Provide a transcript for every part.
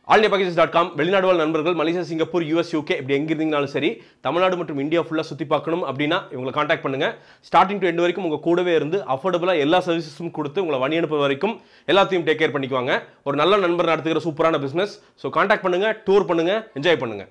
All packages dot com வெளிநாடு வாழ் நண்பர்கள் மலேசியா சிங்கப்பூர் யூஎஸ் யூகே இப்படி எங்க இருந்தீங்கனாலும் சரி தமிழ்நாடு மற்றும் இந்தியா ஃபுல்லாக சுற்றி பார்க்கணும் அப்படின்னா இவங்களை காண்டாக்ட் பண்ணுங்க ஸ்டார்டிங் டு எண்ட் வரைக்கும் உங்க கூடவே இருந்து அஃபோர்டபுளாக எல்லா சர்வீசஸும் கொடுத்து உங்களை வழி அனுப்புற வரைக்கும் எல்லாத்தையும் டேக் கேர் பண்ணிக்குவாங்க ஒரு நல்ல நண்பர் நடத்துகிற சூப்பரான பிஸ்னஸ் ஸோ காண்டாக்ட் பண்ணுங்க டூர் பண்ணுங்க என்ஜாய் பண்ணுங்க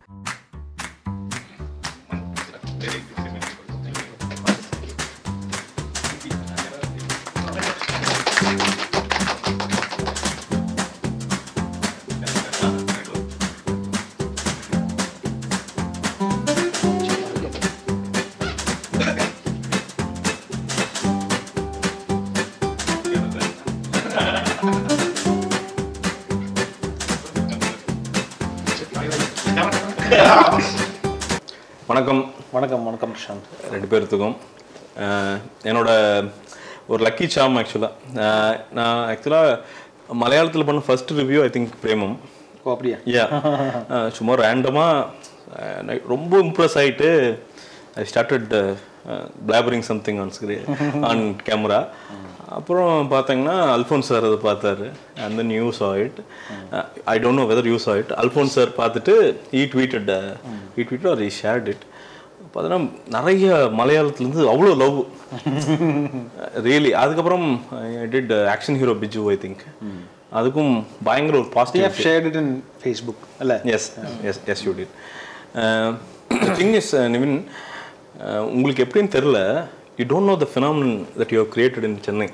வணக்கம் வணக்கம் வணக்கம் பிரசாந்த் ரெண்டு பேர்த்துக்கும் அஹ் என்னோட ஒரு லக்கி சாம் ஆக்சுவலாக நான் ஆக்சுவலாக மலையாளத்தில் பண்ண first review I think Premam ஓ அப்படியா யா சும்மா ரேண்டமாக ரொம்ப இம்ப்ரெஸ் ஆகிட்டு I started blabbering something on screen on camera அப்புறம் பார்த்தீங்கன்னா அல்ஃபோன்ஸ் சார் அதை பார்த்தாரு அந்த new saw it I don't know whether you saw it Alphonse sir பார்த்துட்டு he tweeted he tweet or he shared it பார்த்தீங்கன்னா நிறைய மலையாளத்துலேருந்து அவ்வளோ லவ் ரியலி அதுக்கப்புறம் I did Action hero Biju I think அதுக்கும் பயங்கர ஒரு we positive have shared it in Facebook அல்ல yes yes yes you did thing is Nivin uh, உங்களுக்கு எப்படின்னு தெரில you don't know the phenomenon that you have created in Chennai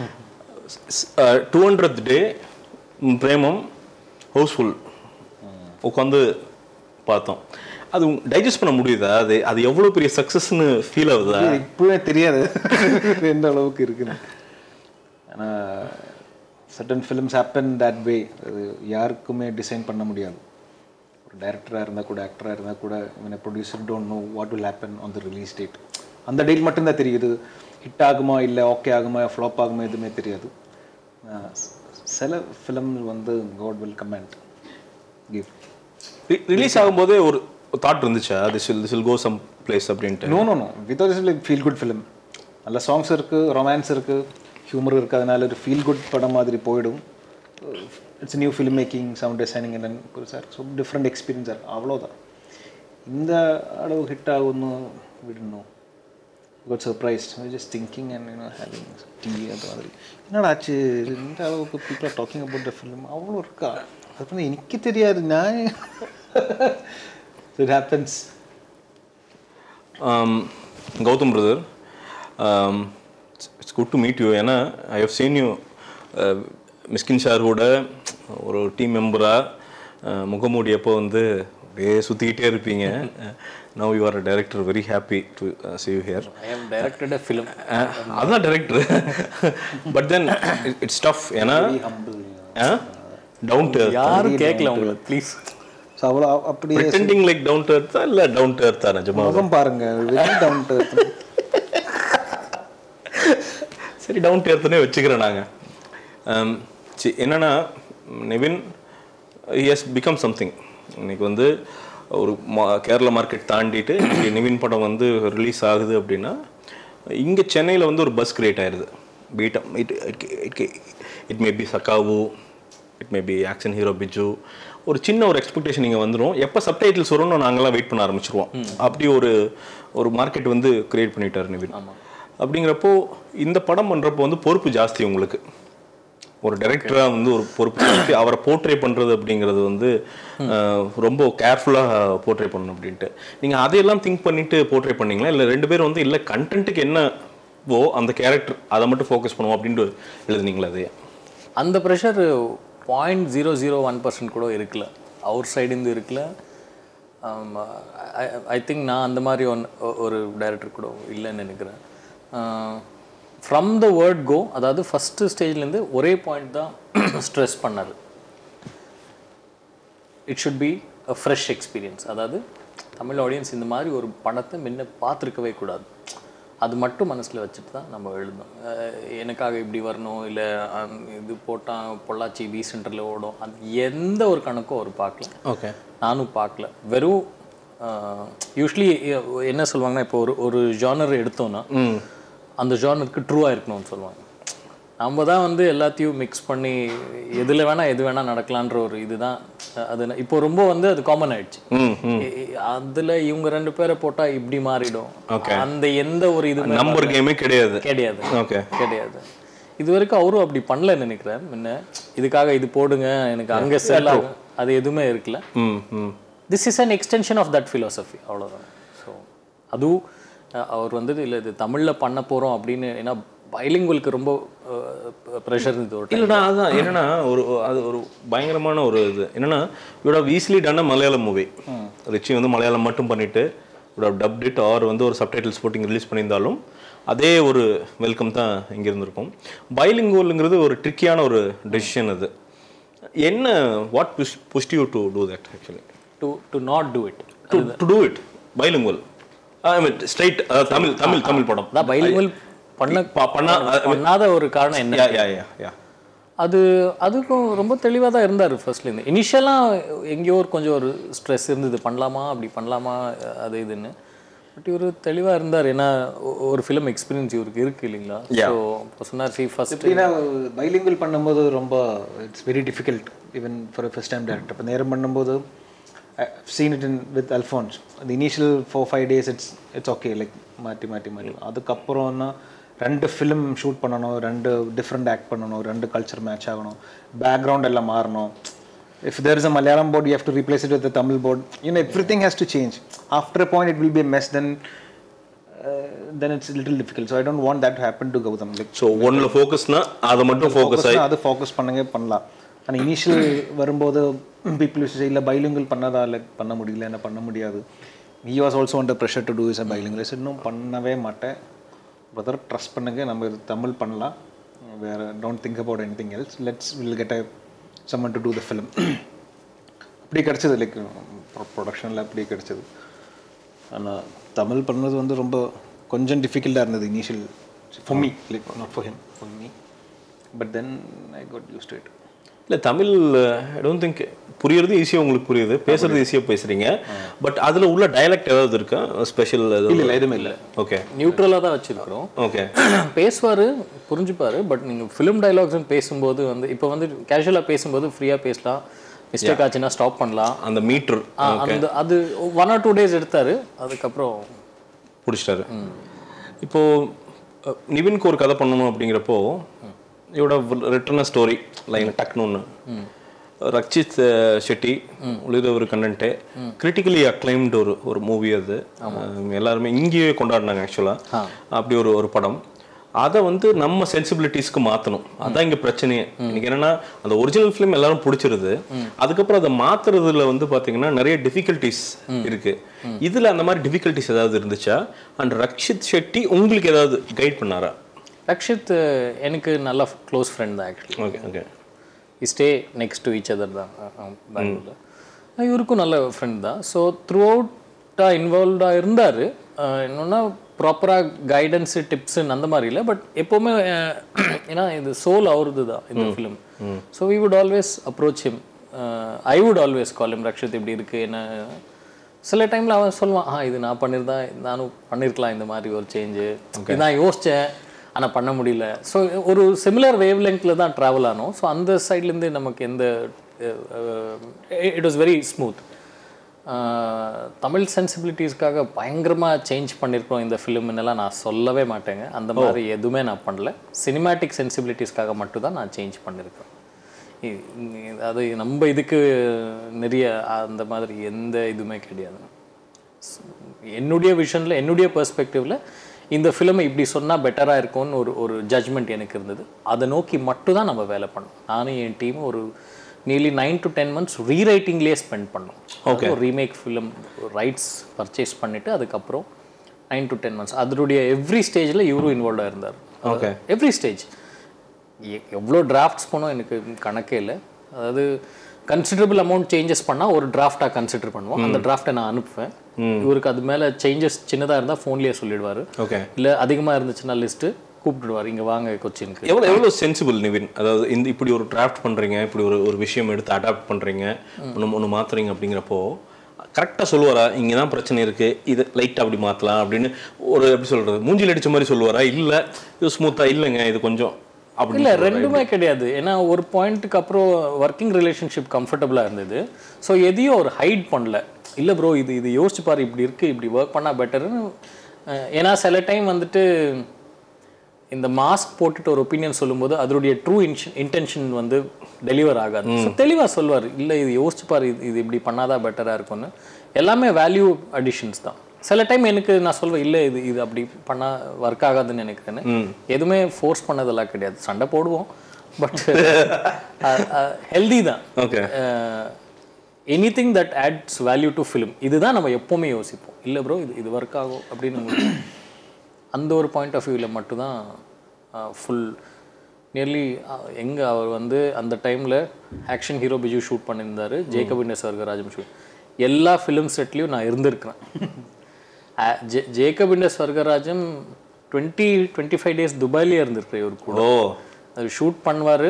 two hundred day Premam housefull உட்காந்து பார்த்தோம் அது டைஜஸ்ட் பண்ண முடியுதா அது அது எவ்வளோ பெரிய சக்ஸஸ்னு ஃபீல் ஆகுதா இப்பவே தெரியாது எந்த அளவுக்கு இருக்குன்னு ஆனால் certain films happen that way அது யாருக்குமே டிசைன் பண்ண முடியாது ஒரு டைரக்டராக இருந்தால் கூட ஆக்டராக இருந்தால் கூட இவன் producer don't know what will happen on the release date அந்த டேட் மட்டும்தான் தெரியுது ஹிட் ஆகுமா இல்லை ஓகே ஆகுமா ஃப்ளாப் ஆகுமா எதுவுமே தெரியாது ஆஹ் சில ஃபிலிம் வந்து God will comment give release ஆகும்போதே ஒரு தாட் இருந்துச்சா this will this will go some place அப்படின்ட்டு no no no without is like feel good film நல்ல சாங்ஸ் இருக்குது ரொமான்ஸ் இருக்குது ஹியூமர் இருக்குது அதனால ஒரு ஃபீல் குட் படம் மாதிரி போயிடும் it's new film making sound designing என்ன sir so different experience sir அவ்வளோதான் இந்த அளவு ஹிட் ஆகும்னு விடணும் good surprise just thinking and you know having tea அது மாதிரி என்னடா ஆச்சு இந்த அளவுக்கு people talking about the film அவ்வளோ இருக்கா அது வந்து எனக்கு தெரியாது நான் it happens Gautham brother it's good to meet you ஏன்னா I have seen you Mysskin ஷாரோட ஒரு டீம் மெம்பராக முகமூடி அப்போ வந்து அப்படியே சுற்றிக்கிட்டே இருப்பீங்க now you are a director very happy to see you here I have directed a film. அதான் director but then it's tough ஏன்னா டவுன் டு யாரும் கேட்கல உங்களை ப்ளீஸ் ஸோ அவ்வளோ அப்படியே pretending like down to earth இல்லை டவுன் டு earth நிஜமா முகம் பாருங்க வெரி டவுன் டு சரி டவுன் டு எர்த்துனே வச்சுக்கிறேன் நாங்கள் என்னன்னா நிவின் ஹஸ் பிகம் சம்திங் இன்னைக்கு வந்து ஒரு மா கேரளா மார்க்கெட் தாண்டிட்டு இங்கே நிவின் படம் வந்து ரிலீஸ் ஆகுது அப்படின்னா இங்கே சென்னையில் வந்து ஒரு பஸ் கிரியேட் ஆயிடுது பீட்டம் it it it may be சக்காவு it may be action hero Biju ஒரு சின்ன ஒரு எக்ஸ்பெக்டேஷன் இங்கே வந்துடும் எப்போ சப்டைட்டில்ஸ் வரும்னு நாங்கள்லாம் வெயிட் பண்ண ஆரம்பிச்சிருவோம் அப்படி ஒரு ஒரு மார்க்கெட் வந்து கிரியேட் பண்ணிட்டார் நிவின் அப்படிங்கிறப்போ இந்த படம் பண்ணுறப்போ வந்து பொறுப்பு ஜாஸ்தி உங்களுக்கு ஒரு டைரக்டராக வந்து ஒரு பொறுப்பு ஜாஸ்தி அவரை போர்ட்ரே பண்ணுறது அப்படிங்கிறது வந்து அஹ், ரொம்ப கேர்ஃபுல்லாக போர்ட்ரே பண்ணணும் அப்படின்ட்டு நீங்கள் அதையெல்லாம் திங்க் பண்ணிட்டு போர்ட்ரே பண்ணீங்களா இல்லை ரெண்டு பேரும் வந்து இல்லை கண்டென்ட்டுக்கு என்னவோ அந்த கேரக்டர் அதை மட்டும் ஃபோக்கஸ் பண்ணுவோம் அப்படின்ட்டு எழுதுனீங்களா அதையே அந்த pressure point zero zero one percent கூட இருக்கல அவர் சைடுந்து இருக்கல ஐ திங்க் நான் அந்த மாதிரி ஒன் ஒரு டைரக்டர் கூட இல்லைன்னு நினைக்கிறேன் ஃப்ரம் த வேர்ட் கோ அதாவது ஃபஸ்ட்டு ஸ்டேஜ்லேருந்து ஒரே பாயிண்ட் தான் ஸ்ட்ரெஸ் பண்ணார் it should be a fresh experience அதாவது தமிழ் ஆடியன்ஸ் இந்த மாதிரி ஒரு படத்தை முன்ன பார்த்துருக்கவே கூடாது அது மட்டும் மனசில் வச்சுட்டு தான் நம்ம எழுதணும் அஹ் எனக்காக இப்படி வரணும் இல்லை இது போட்டால் பொள்ளாச்சி வி சென்டரில் ஓடும் அது எந்த ஒரு கணக்கும் அவர் பார்க்கல ஓகே நானும் பார்க்கல வெறும் யூஸ்வலி என்ன சொல்லுவாங்கன்னா இப்போ ஒரு ஒரு ஜானர் எடுத்தோன்னா அந்த ஜானருக்கு ட்ரூவாக இருக்கணும்னு சொல்லுவாங்க நம்ம தான் வந்து எல்லாத்தையும் மிக்ஸ் பண்ணி எதில் வேணால் எது வேணால் நடக்கலான்ற ஒரு இதுதான் அது ந- இப்போ ரொம்ப வந்து அது காமன் ஆயிடுச்சு ம் ம் இ- இ- அதுல இவங்க ரெண்டு பேரை போட்டா இப்படி மாறிடும் அந்த எந்த ஒரு இதுவுமே நம்பர் கேமே கிடையாது கிடையாது ஓகே கிடையாது இது வரைக்கும் அவரும் அப்படி பண்ணல நினைக்கிறேன் முன்ன இதுக்காக இது போடுங்க எனக்கு அங்க செல் ஆகும் அது எதுவுமே இருக்குல்ல hmm hmm this is an extension of that philosophy அவ்வளோதான் ஸோ அதுவும் அஹ், அவர் வந்து இல்லை இது தமிழ்ல பண்ண போறோம் அப்படின்னு ஏன்னா பைலிங்குவலுக்கு ரொம்ப ப்ரெஷர் இருந்தது ஒரு time. இல்லைடா அதான் என்னன்னா ஒரு அது ஒரு பயங்கரமான ஒரு இது என்னன்னா இவட ஈஸிலி டான மலையாளம் மூவி ரிச்சி வந்து மலையாளம் மட்டும் பண்ணிட்டு இவட டப்ட் இட் ஆர் வந்து ஒரு சப்டைட்டில்ஸ் போட்டு இங்கே ரிலீஸ் பண்ணியிருந்தாலும் அதே ஒரு வெல்கம் தான் இங்கே இருந்திருக்கும் பைலிங்கோலுங்கிறது ஒரு ட்ரிக்கியான ஒரு டெசிஷன் அது என்ன what push pushed you to do that actually to to not do it to to do it bilingual I mean straight Tamil Tamil Tamil படம் அதான் பைலிங்குவல் பண்ண ப- பண்ணா பண்ணாத ஒரு காரணம் என்ன யா யா யா யா அது அதுக்கும் ரொம்ப தெளிவாக தான் இருந்தார் ஃபர்ஸ்ட்லேருந்து இனிஷியலாக எங்கேயோ ஒரு கொஞ்சம் ஒரு ஸ்ட்ரெஸ் இருந்தது பண்ணலாமா அப்படி பண்ணலாமா அது இதுன்னு பட் இவர் தெளிவாக இருந்தார் ஏன்னா ஒ- ஒரு ஃபிலிம் எக்ஸ்பீரியன்ஸ் இவருக்கு இருக்கு இல்லைங்களா ஸோ இப்போ சொன்னார் சி ஃபர்ஸ்ட் எப்படின்னா பைலிங்குவல் பண்ணும்போது ரொம்ப it's very difficult even for first time director இப்போ நேரம் பண்ணும்போது seen it in with Alphonse அந்த initial four five days it's it's okay like மாற்றி மாற்றி மாற்றி அதுக்கப்புறம்னா ரெண்டு ஃபிலிம் ஷூட் பண்ணணும் ரெண்டு டிஃப்ரெண்ட் ஆக்ட் பண்ணணும் ரெண்டு கல்ச்சர் மேட்ச் ஆகணும் பேக்ரவுண்ட் எல்லாம் மாறணும் if there is a Malayalam board you have to replace it with Tamil board you know everything has to change after point it will be mess then then it's little difficult so I don't want that happen to Gautham like so ஒன்ல ஃபோக்கஸ்னா அதை மட்டும் focus ஆகி ஃபோக்கஸ்னா அது focus பண்ணுங்க பண்ணலாம் ஆனால் initial வரும்போது பீப்புள் யூஸ் இல்லை பைலிங்கல் பண்ணதால பண்ண முடியல என்ன பண்ண முடியாது he was also under pressure to do is a bilingual இன்னும் பண்ணவே மாட்டேன் பிரதர் ட்ரஸ்ட் பண்ணுங்க நம்ம இது தமிழ் பண்ணலாம் வேற don't think about anything else let's will get a summon to do the film அப்படி கிடச்சிது லைக் ப்ரொடக்ஷனில் அப்படி கிடச்சிது ஆனால் தமிழ் பண்ணது வந்து ரொம்ப கொஞ்சம் டிஃபிகல்ட்டாக இருந்தது initial for me like not for him for me but then I got use to it இல்லை தமிழ் ஐ டோன்ட் திங்க் புரியறது ஈஸியாக உங்களுக்கு புரியுது பேசுறது ஈஸியாக பேசுறீங்க பட் அதில் உள்ள டயலெக்ட் ஏதாவது இருக்கா ஸ்பெஷல் இல்லை இல்லை எதுவுமே இல்லை ஓகே நியூட்ரலாக தான் வச்சுருக்கிறோம் ஓகே பேசுவார் புரிஞ்சுப்பார் பட் நீங்கள் ஃபிலிம் டைலாக்ஸ் பேசும்போது வந்து இப்போ வந்து கேஷுவலாக பேசும்போது ஃப்ரீயாக பேசலாம் மிஸ்டேக் ஆச்சுன்னா ஸ்டாப் பண்ணலாம் அந்த மீட்டர் ஆ, அந்த அது ஒன் ஆர் டூ டேஸ் எடுத்தாரு அதுக்கப்புறம் பிடிச்சிட்டாரு இப்போ அஹ், நிவின்க்கு ஒரு கதை பண்ணணும் அப்படிங்கிறப்போ இதோட ரிட்டர்ன ஸ்டோரி லைன் டக்குன்னு ஒன்று ரக்ஷித் அஹ், ஷெட்டி உளிர ஒரு கண்டென்ட்டு கிரிட்டிக்கலி அக்ளைம்டு ஒரு ஒரு மூவி அது அஹ், எல்லாருமே இங்கேயே கொண்டாடினாங்க ஆக்சுவலாக அப்படி ஒரு ஒரு படம் அதை வந்து நம்ம சென்சிபிலிட்டிஸ்க்கு மாற்றணும் அதான் இங்கே பிரச்சனையே இன்னைக்கு என்னன்னா அந்த ஒரிஜினல் ஃபிலிம் எல்லாரும் பிடிச்சிருது அதுக்கப்புறம் அதை மாத்துறதுல வந்து பார்த்தீங்கன்னா நிறைய டிஃபிகல்ட்டிஸ் இருக்கு இதில் அந்த மாதிரி டிஃபிகல்ட்டிஸ் ஏதாவது இருந்துச்சா அண்ட் ரக்ஷித் ஷெட்டி உங்களுக்கு ஏதாவது கைட் பண்ணாரா ரக்ஷித் எனக்கு நல்ல க்ளோஸ் ஃப்ரெண்ட் தான் actually okay okay stay next to each other தான் பெங்களூரில் இவருக்கும் நல்ல ஃப்ரெண்ட் தான் ஸோ த்ரூ அவுட்டாக இன்வால்வ்டாக இருந்தார் இன்னொன்னா ப்ராப்பராக கைடன்ஸு டிப்ஸுன்னு அந்த மாதிரி இல்லை பட் எப்போவுமே அஹ், ஏன்னா இது சோல் அவருது தான் இந்த film so we would always approach him I would always call him Rakshit இப்படி இருக்குது என்ன சில டைமில் அவன் சொல்லுவான் ஆ இது நான் பண்ணியிருந்தா நானும் பண்ணியிருக்கலாம் இந்த மாதிரி ஒரு சேஞ்சு இது நான் யோசித்தேன் ஆனால் பண்ண முடியல ஸோ ஒரு சிமிலர் வேவ் லெங்க்ல தான் ட்ராவல் ஆனோம் ஸோ அந்த சைட்லேருந்து நமக்கு எந்த it was very smooth Tamil சென்சிபிலிட்டிஸ்க்காக பயங்கரமாக சேஞ்ச் பண்ணியிருக்கோம் இந்த ஃபிலிம்னெல்லாம் நான் சொல்லவே மாட்டேங்க அந்த மாதிரி எதுவுமே நான் பண்ணல சினிமேட்டிக் சென்சிபிலிட்டிஸ்க்காக மட்டும்தான் நான் சேஞ்ச் பண்ணியிருக்கேன் இ- இ- அது நம்ம இதுக்கு நிறைய அந்த மாதிரி எந்த இதுவுமே கிடையாது என்னுடைய விஷனில் என்னுடைய பெர்ஸ்பெக்டிவ்ல இந்த ஃபிலிமை இப்படி சொன்னால் பெட்டராக இருக்கும்னு ஒரு ஒரு ஜட்ஜ்மெண்ட் எனக்கு இருந்தது அதை நோக்கி மட்டும் தான் நம்ம வேலை பண்ணோம் நானும் என் டீமும் ஒரு nearly nine to ten months ரீரைட்டிங்லேயே ஸ்பெண்ட் பண்ணோம் ஓகே ஒரு ரீமேக் ஃபிலிம் ரைட்ஸ் பர்ச்சேஸ் பண்ணிவிட்டு அதுக்கப்புறம் நைன் டு டென் மந்த்ஸ் அதனுடைய எவ்ரி ஸ்டேஜில் இவரும் இன்வால்வாக இருந்தார் Okay. எவ்ரி ஸ்டேஜ் எவ்வளோ டிராஃப்ட்ஸ் போனோம் எனக்கு கணக்கே இல்லை அதாவது கன்சிடரபிள் அமௌண்ட் சேஞ்சஸ் பண்ணால் ஒரு டிராஃப்டாக கன்சிடர் பண்ணுவோம் அந்த டிராஃப்டை நான் அனுப்புவேன் இவருக்கு அது மேலே சேஞ்சஸ் சின்னதாக இருந்தால் ஃபோன்லேயே சொல்லிடுவார் ஓகே இல்லை அதிகமாக இருந்துச்சுன்னா லிஸ்ட்டு கூப்பிட்டுடுவார் இங்கே வாங்க கொச்சினுக்கு எவ்வளோ எவ்வளோ சென்சிபிள் நிவின் அதாவது இந்த இப்படி ஒரு டிராஃப்ட் பண்ணுறீங்க இப்படி ஒரு ஒரு விஷயம் எடுத்து அடாப்ட் பண்ணுறீங்க ஒன்று ஒன்று மாற்றுறீங்க அப்படிங்கிறப்போ கரெக்டாக சொல்லுவாரா இங்கே தான் பிரச்சனை இருக்குது இது லைட்டாக அப்படி மாற்றலாம் அப்படின்னு ஒரு எப்படி சொல்கிறது மூஞ்சில் அடிச்ச மாதிரி சொல்லுவாரா இல்லை இது ஸ்மூத்தாக இல்லைங்க இது கொஞ்சம் அப்படி இல்லை ரெண்டுமே கிடையாது ஏன்னா ஒரு பாயிண்ட்டுக்கு அப்புறம் ஒர்க்கிங் ரிலேஷன்ஷிப் கம்ஃபர்டபுளாக இருந்தது ஸோ எதையும் ஒரு ஹைட் பண்ணல இல்லை ப்ரோ இது இது யோசிச்சு பாரு இப்படி இருக்குது இப்படி ஒர்க் பண்ணால் பெட்டர்னு ஏன்னா சில டைம் வந்துட்டு இந்த மாஸ்க் போட்டுட்டு ஒரு ஒப்பீனியன் சொல்லும்போது அதனுடைய ட்ரூ இன்ஷன் இன்டென்ஷன் வந்து டெலிவர் ஆகாது ஸோ தெளிவாக சொல்லுவார் இல்லை இது யோசிச்சு பாரு இது இது இப்படி பண்ணாதான் பெட்டராக இருக்கும்னு எல்லாமே வேல்யூ அடிஷன்ஸ் தான் சில டைம் எனக்கு நான் சொல்வேன் இல்லை இது இது அப்படி பண்ணால் ஒர்க் ஆகாதுன்னு நினைக்கிறேன்னு எதுவுமே ஃபோர்ஸ் பண்ணதெல்லாம் கிடையாது சண்டை போடுவோம் பட் ஹெல்தி தான் okay anything that adds value to film இதுதான் நம்ம எப்போவுமே யோசிப்போம் இல்லை ப்ரோ இது இது ஒர்க் ஆகும் அப்படின்னு உங்களுக்கு அந்த ஒரு பாயிண்ட் ஆஃப் வியூவில் மட்டும்தான் ஃபுல் நியர்லி எங்கே அவர் வந்து அந்த டைமில் ஆக்ஷன் ஹீரோ பிஜு ஷூட் பண்ணியிருந்தாரு ஜேக்கப் இண்டஸ் வர்கராஜம் ஷூட் எல்லா ஃபிலிம் செட்லேயும் நான் இருந்திருக்கிறேன் அ- ஜே ஜேக்கப் இண்டஸ் Swargarajyam twenty twenty five days துபாயிலே இருந்திருக்கிறேன் இவர் கூட ஓ அது ஷூட் பண்ணுவார்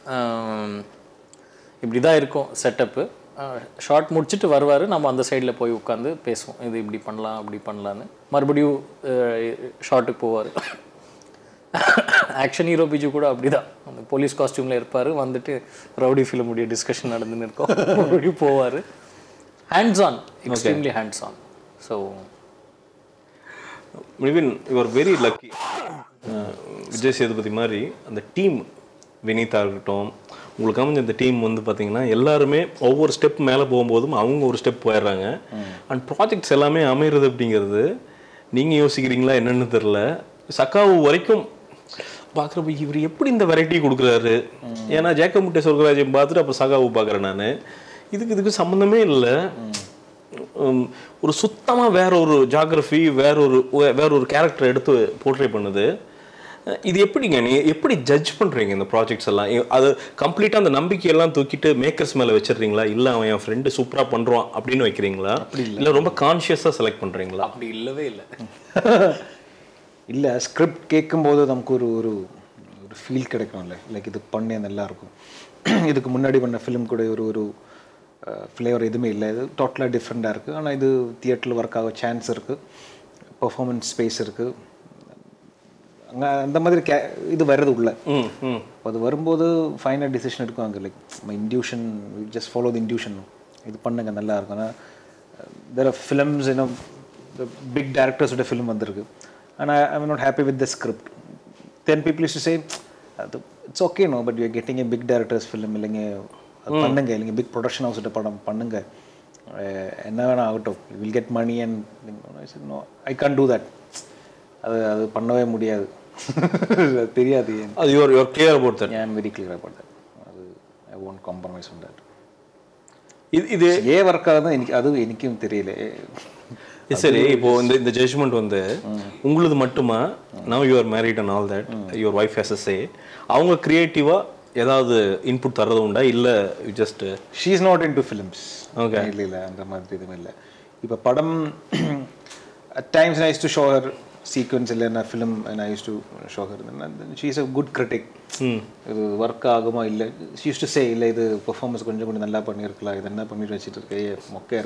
இப்படி தான் இருக்கும் செட்டப்பு ஷார்ட் முடிச்சுட்டு வருவார் நம்ம அந்த சைடில் போய் உட்காந்து பேசுவோம் இது இப்படி பண்ணலாம் அப்படி பண்ணலான்னு மறுபடியும் ஷார்ட்டுக்கு போவார் ஆக்ஷன் ஹீரோ பிஜு கூட அப்படிதான் அந்த போலீஸ் காஸ்டியூமில் இருப்பார் வந்துட்டு ரவுடி ஃபிலிம் உடைய டிஸ்கஷன் நடந்துன்னு இருக்கும் மறுபடியும் போவார் hands on extremely hands on so Mevin your very lucky Vijay Sethupathi மாதிரி அந்த டீம் வினீதா இருக்கட்டும் உங்களுக்கு அமைஞ்ச இந்த டீம் வந்து பார்த்தீங்கன்னா எல்லாருமே ஒவ்வொரு ஸ்டெப் மேலே போகும்போதும் அவங்க ஒரு ஸ்டெப் போயிடுறாங்க அண்ட் ப்ராஜெக்ட்ஸ் எல்லாமே அமைகிறது அப்படிங்கிறது நீங்கள் யோசிக்கிறீங்களா என்னன்னு தெரில சக்காவு வரைக்கும் பார்க்குறப்ப இவர் எப்படி இந்த வெரைட்டி கொடுக்குறாரு ஏன்னா ஜேக்க முட்டை சொர்க்கராஜ்யம் பார்த்துட்டு அப்போ சகாவு பார்க்குறேன் நான் இதுக்கு இதுக்கு சம்மந்தமே இல்லை உம், ஒரு சுத்தமாக வேற ஒரு ஜாகிரஃபி வேற ஒரு வேற ஒரு கேரக்டர் எடுத்து போர்ட்ரே பண்ணுது அஹ் இது எப்படிங்க நீ எப்படி ஜட்ஜ் பண்றீங்க இந்த ப்ராஜெக்ட்ஸ் எல்லாம் இ- அது கம்ப்ளீட்டாக அந்த நம்பிக்கையெல்லாம் தூக்கிட்டு மேக்கர்ஸ் மேலே வச்சிடுறீங்களா இல்லை அவன் என் ஃப்ரெண்டு சூப்பராக பண்ணுறான் அப்படின்னு வைக்கிறீங்களா இல்லை ரொம்ப கான்ஷியஸாக செலக்ட் பண்ணுறீங்களா அப்படி இல்லவே இல்லை இல்லை ஸ்கிரிப்ட் கேட்கும்போது நமக்கு ஒரு ஒரு ஒரு ஃபீல் கிடைக்கும்ல லைக் இது பண்ணே நல்லா இருக்கும் இதுக்கு முன்னாடி பண்ண ஃபிலிம் கூட ஒரு ஒரு ஃப்ளேவர் எதுவுமே இல்லை இது டோட்டலாக டிஃப்ரெண்ட்டாக இருக்குது ஆனால் இது தியேட்டரில் ஒர்க் ஆக சான்ஸ் இருக்குது பெர்ஃபார்மன்ஸ் ஸ்பேஸ் இருக்குது அங்கே அந்த மாதிரி கே இது வருது உள்ள ம் ம் அப்போ அது வரும்போது ஃபைனல் டிசிஷன் இருக்கும் அங்கே like intuition just follow the intuition இது பண்ணுங்க நல்லா இருக்கும் ஆனால் தெர் ஆர் ஃபிலிம்ஸ் இன்னும் பிக் டேரக்டர்ஸோட ஃபிலிம் வந்திருக்கு ஆனால் I am not happy with the script then people use to say அது it's okay no but you getting a big directors film இல்லைங்க அது பண்ணுங்க இல்லைங்க பிக் ப்ரொடக்ஷன் ஹவுஸ்கிட்ட படம் பண்ணுங்க அஹ் என்ன வேணா ஆகட்டும் will get money and no I can't do that அது அது பண்ணவே முடியாது அது தெரியாது ஏன் அது your your clear about that I am very clear about that அது I won't compromise on that இது இது ஏன் ஒர்க் ஆகுது எனக்கு அது எனக்கும் தெரியல சரி இப்போ இந்த இந்த ஜட்ஜ்மெண்ட் வந்து உங்களுது மட்டுமா now you're married and all that your wife has say அவங்க கிரியேட்டிவா ஏதாவது இன்புட் தரது உண்டா இல்ல just she is not into films Okay. இல்லை இல்லை அந்த மாதிரி எதுவும் இல்லை இப்போ படம் at times I to show her sequence இல்லை நான் film I use to show her she is a good critic இது ஒர்க் ஆகுமா இல்லை ஷீ யூஸ் டு சே இல்லை இது பெர்ஃபார்மன்ஸ் கொஞ்சம் கொஞ்சம் நல்லா பண்ணியிருக்கலாம் இது என்ன பண்ணிட்டு வச்சுட்டு இருக்கு ஏ, மொக்கையா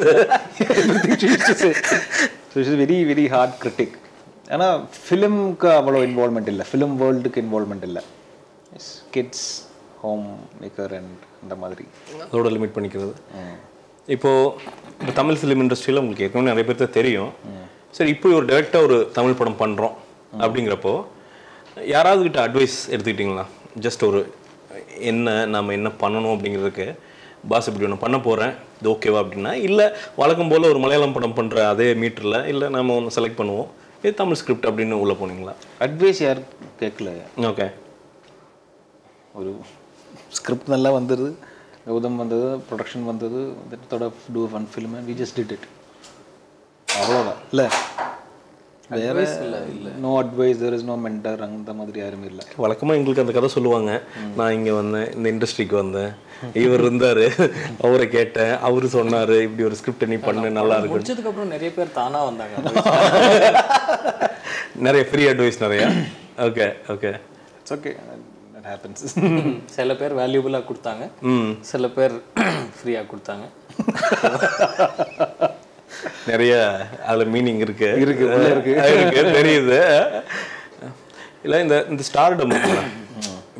இருக்கு so is very very hard critic ஆனால் ஃபிலிம்க்கு அவ்வளோ இன்வால்மெண்ட் இல்லை ஃபிலிம் வேர்ல்டுக்கு இன்வால்மெண்ட் இல்லை கிட்ஸ் ஹோம் மேக்கர் அண்ட் அந்த மாதிரி அதோட லிமிட் பண்ணிக்கிறது இப்போ இப்போ தமிழ் ஃபிலிம் இண்டஸ்ட்ரியில் உங்களுக்கு ஏற்கனவே நிறைய பேர்த்த தெரியும் சரி இப்போ ஒரு டேரெக்டாக ஒரு தமிழ் படம் பண்ணுறோம் அப்படிங்கிறப்போ யாராவது கிட்ட அட்வைஸ் எடுத்துக்கிட்டிங்களா ஜஸ்ட் ஒரு என்ன நம்ம என்ன பண்ணணும் அப்படிங்கிறதுக்கு பாஸ் இப்படி ஒன்று பண்ண போகிறேன் இது ஓகேவா அப்படின்னா இல்லை வழக்கம் போல் ஒரு மலையாளம் படம் பண்ணுற அதே மீட்டரில் இல்லை நம்ம ஒன்று செலக்ட் பண்ணுவோம் இது தமிழ் ஸ்கிரிப்ட் அப்படின்னு உள்ளே போனீங்களா அட்வைஸ் யார் கேட்கல ஓகே ஒரு ஸ்கிரிப்ட் நல்லா வந்தது கௌதம் வந்தது ப்ரொடக்ஷன் வந்தது தோட do one film we just did it அவ்வளோதான் இல்லை வேற no advice there is no mentor அந்த மாதிரி யாருமே இல்லை வழக்கமாக எங்களுக்கு அந்த கதை சொல்லுவாங்க நான் இங்கே வந்தேன் இந்த இண்டஸ்ட்ரிக்கு வந்தேன் இவர் இருந்தார் அவரை கேட்டேன் அவரு சொன்னார் இப்படி ஒரு ஸ்கிரிப்ட் நீ பண்ணு நல்லா இருக்கு முடிச்சதுக்கு அப்புறம் நிறைய பேர் தானா வந்தாங்க நிறைய ஃப்ரீ அட்வைஸ் நிறைய okay okay it's okay that happens சில பேர் வேல்யூபிளாக கொடுத்தாங்க ம் சில பேர் ஃப்ரீயாக கொடுத்தாங்க நிறைய அதில் மீனிங் இருக்கு இருக்கு, உள்ள இருக்கு. இருக்கு தெரியுது இல்லை இந்த இந்த ஸ்டார்டம்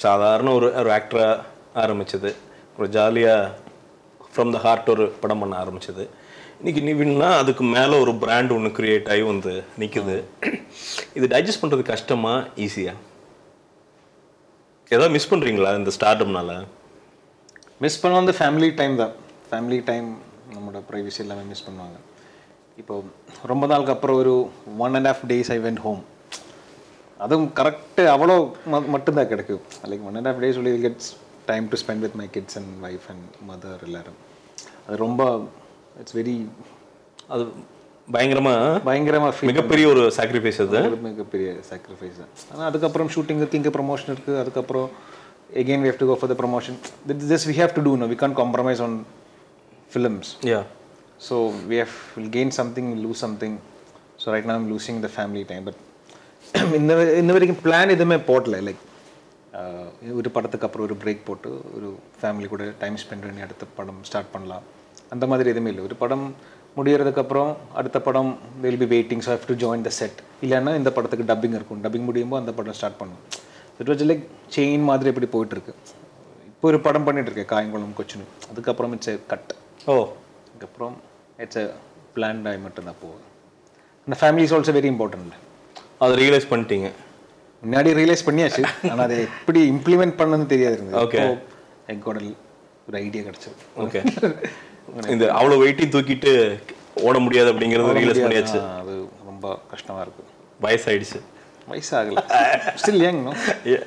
சாதாரண ஒரு ஒரு ஆக்டராக ஆரம்பிச்சது ஒரு ஜாலியாக ஃப்ரம் த ஹார்ட் ஒரு படம் பண்ண ஆரம்பிச்சது இன்னைக்கு நிவின்னா அதுக்கு மேலே ஒரு பிராண்ட் ஒன்று கிரியேட் ஆகி வந்து நிற்குது இது டைஜஸ்ட் பண்ணுறது கஷ்டமா ஈஸியா ஏதாவது மிஸ் பண்ணுறீங்களா இந்த ஸ்டார்டம்னால மிஸ் பண்ண வந்து ஃபேமிலி டைம் தான் ஃபேமிலி டைம் நம்மளோட ப்ரைவசி எல்லாமே மிஸ் பண்ணுவாங்க இப்போ ரொம்ப நாளுக்கு அப்புறம் ஒரு one and off days I went home அதுவும் கரெக்டு அவ்வளோ ம- மட்டும்தான் கிடைக்கும் like one and off days only gets time to spend with my kids and wife and mother எல்லாரும் அது ரொம்ப இட்ஸ் வெரி அது பயங்கரமாக பயங்கரமாக ஃபீல் மிகப்பெரிய ஒரு சாக்ரிஃபைஸ் அது ஒரு மிகப்பெரிய சாக்ரிஃபைஸ் தான் ஆனால் அதுக்கப்புறம் ஷூட்டிங் இருக்கு இங்கே ப்ரமோஷன் இருக்குது அதுக்கப்புறம் again we have to go for the promotion this we have to do no we can't compromise on films yeah so we have we'll gain something we'll lose something so right now i'm losing the family time but இன்ன வரை- இன்ன வரைக்கும் plan எதுவுமே போடல like ஒரு படத்துக்கு அப்புறம் ஒரு பிரேக் போட்டு ஒரு ஃபேமிலி கூட டைம் ஸ்பெண்ட் பண்ணி அடுத்த படம் ஸ்டார்ட் பண்ணலாம் அந்த மாதிரி எதுவுமே இல்லை ஒரு படம் முடியறதுக்கப்புறம் அடுத்த படம் will be waiting so how to join the set இல்லைன்னா இந்த படத்துக்கு டப்பிங் இருக்கும் டப்பிங் முடியும்போது அந்த படம் ஸ்டார்ட் பண்ணும் இட் வாஸ் லைக் செயின் மாதிரி எப்படி போயிட்டு இருக்கு இப்போ ஒரு படம் பண்ணிட்டு இருக்கேன் காயங்குளம் கொச்சினு அதுக்கப்புறம் இட்ஸ் கட் ஓ அதுக்கப்புறம் இட்ஸ் அ பிளான்ட் ஆகி மட்டும்தான் போகுது அந்த family is also very important அதை ரியலைஸ் பண்ணிட்டீங்க முன்னாடி ரியலைஸ் பண்ணியாச்சு ஆனால் அதை எப்படி இம்ப்ளிமெண்ட் பண்ணணும்னு தெரியாது இருந்தது Okay. எங்கோட ஒரு ஐடியா கிடச்சது ஓகே இந்த அவ்வளோ வெயிட்டையும் தூக்கிட்டு ஓட முடியாது அப்படிங்கிறது ரியலைஸ் பண்ணியாச்சு அது ரொம்ப கஷ்டமாக இருக்கு வயசாயிடுச்சு வயசாகல still young no